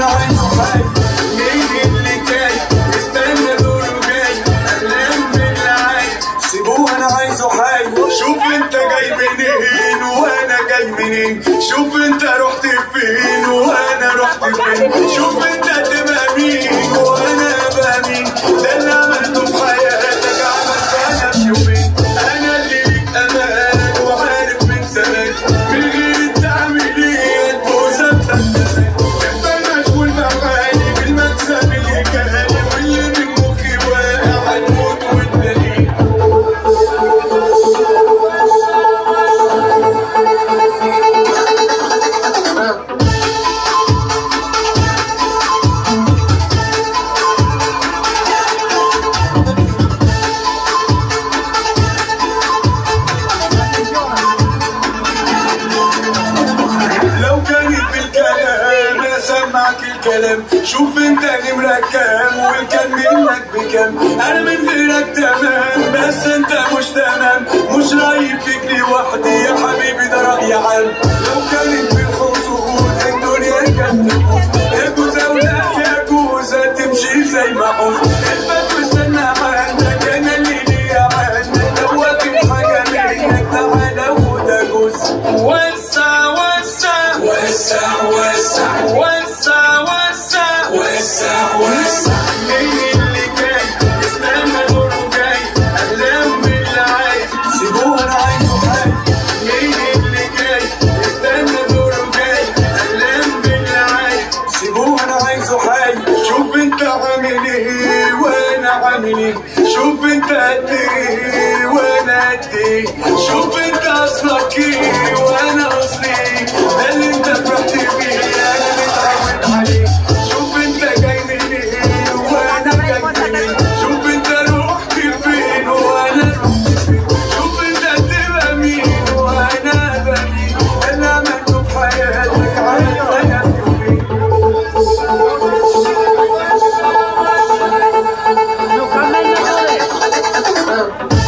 انا عايزه حي مين اللي جاي استنى دوره جاي احلام بالعين سيبوه انا عايزه حي شوف انت جاي منين وانا جاي منين شوف انت رحت فين وانا رحت فين شوف انت تبقى مين وانا ابقى مين ده اللي عملته في حياتك عملت انا في يومين انا اللي ليك امان وعارف من زمان من غير التعميلات وثبتك زمان كنت مشغول بحالي بالمكسب اللي جالي واللي من مخي واقع هتموت وتلاقيه لو كانت بالكلام انا سمعك الكلام شوف انت نمرة كام والكان منك بكام انا من غيرك تمام بس انت مش تمام مش رايب فيك لوحدي يا حبيبي ده رأي عام لو كانت بالخطوط الدنيا كانت تفوت يا جوزة ولا يا جوزة تمشي زي ما عوز اثبت واستنى عندك انا اللي ليا عندك لو واقف حاجة منك تعالى وخد جوز وسع وسع وسع وسع وسع وسع وسع وسع مين اللي جاي استنى دوره جاي احلام بالعين سيبوه انا عايزه حي مين اللي جاي استنى دوره جاي احلام بالعين سيبوه انا عايزه حي شوف انت عامل ايه وانا عامل ايه شوف انت قد ايه وانا قد ايه شوف انت اصلك ايه وانا اصلي ايه ده اللي انت فرحت بيه انا متعود عليه شوف انت جاي منين وانا جاي منين شوف انت رحت فين وانا رحت فين شوف انت تبقى مين وانا ابقى مين ده اللي عملته في حياتك عملت انا في يومين No, come on,